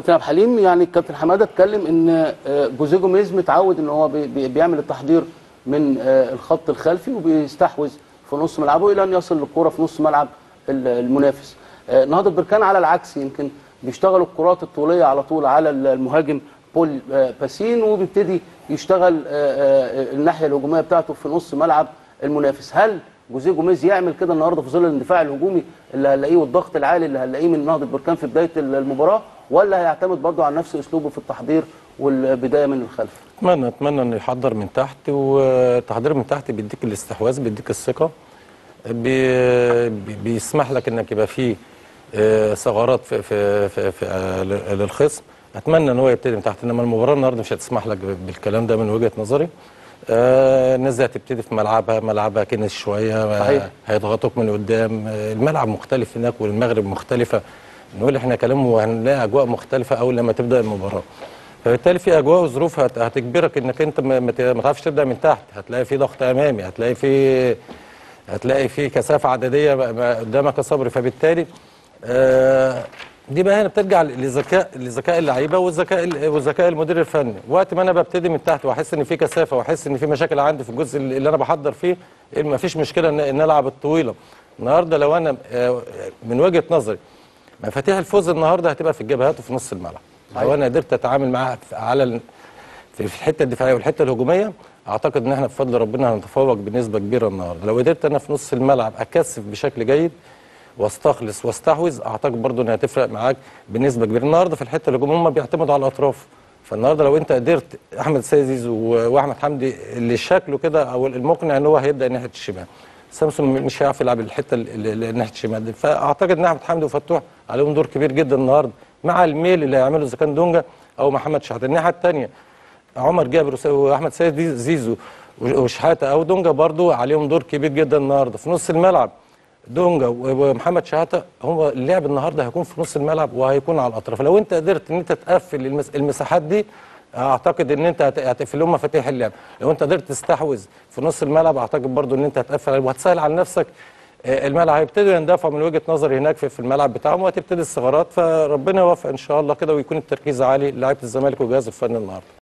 كابتن عبد الحليم يعني كابتن حماده اتكلم ان آه، جوزيه جوميز متعود ان هو بي- بي- بيعمل التحضير من آه، الخط الخلفي وبيستحوذ في نص ملعبه الى ان يصل للكره في نص ملعب ال- المنافس آه، نهضه بركان على العكس يمكن بيشتغلوا الكرات الطوليه على طول على المهاجم بول آه، باسين وبيبتدي يشتغل آه، آه، الناحيه الهجوميه بتاعته في نص ملعب المنافس هل جوزيه جوميز يعمل كده النهارده في ظل الاندفاع الهجومي اللي هنلاقيه والضغط العالي اللي هنلاقيه من نهضه بركان في بدايه المباراه ولا هيعتمد برضه على نفس اسلوبه في التحضير والبدايه من الخلف اتمنى اتمنى انه يحضر من تحت والتحضير من تحت بيديك الاستحواذ بيديك الثقه بي بي- بيسمح لك انك يبقى فيه آه، ثغرات في في في, في آه، ل- للخصم اتمنى ان هو يبتدي من تحت انما المباراه النهارده مش هتسمح لك بالكلام ده من وجهه نظري آه، الناس دي هتبتدي في ملعبها ملعبها كنس شويه آه، صحيح. هيضغطوك من قدام آه، الملعب مختلف هناك والمغرب مختلفه نقول احنا كلام وهنلاقي اجواء مختلفه اول لما تبدا المباراه فبالتالي في اجواء وظروف هت- هتجبرك انك انت ما ما ت- ما تعرفش تبدا من تحت هتلاقي في ضغط امامي هتلاقي في هتلاقي في كثافه عدديه ما- ما قدامك يا صبري فبالتالي آه دي بقى هنا بترجع لذكاء لذكاء اللعيبه والذكاء ال- والذكاء المدير الفني وقت ما انا ببتدي من تحت واحس ان في كثافه واحس ان في مشاكل عندي في الجزء اللي اللي انا بحضر فيه ما فيش مشكله ان ان العب الطويله النهارده لو انا آه، من وجهه نظري مفاتيح الفوز النهارده هتبقى في الجبهات وفي نص الملعب لو انا قدرت اتعامل معاها في- على ال- في في الحته الدفاعيه والحته الهجوميه اعتقد ان احنا بفضل ربنا هنتفوق بنسبه كبيره النهارده لو قدرت انا في نص الملعب اكثف بشكل جيد واستخلص واستحوذ اعتقد برضو انها هتفرق معاك بنسبه كبيره النهارده في الحته الهجوميه هم بيعتمدوا على الاطراف فالنهارده لو انت قدرت احمد سيزيز و- واحمد حمدي اللي شكله كده او المقنع ان هو هيبدا ناحيه الشمال سامسون مش هيعرف يلعب الحته اللي اللي ناحيه الشمال دي فاعتقد ان احمد حمدي وفتوح عليهم دور كبير جدا النهارده مع الميل اللي هيعمله اذا كان دونجا او محمد شحاته الناحيه الثانيه عمر جابر وس- واحمد سيد دي- زيزو وشحاته او دونجا برضو عليهم دور كبير جدا النهارده في نص الملعب دونجا و- ومحمد شحاته هو اللعب النهارده هيكون في نص الملعب وهيكون على الاطراف لو انت قدرت ان انت تقفل المس- المساحات دي اعتقد ان انت هت- هتقفل لهم مفاتيح اللعب لو انت قدرت تستحوذ في نص الملعب اعتقد برضو ان انت هتقفل وهتسهل على نفسك آه، الملعب هيبتدوا يندفعوا من وجهه نظري هناك في في الملعب بتاعهم وهتبتدي الثغرات فربنا يوفق ان شاء الله كده ويكون التركيز عالي لعيبه الزمالك والجهاز الفني النهارده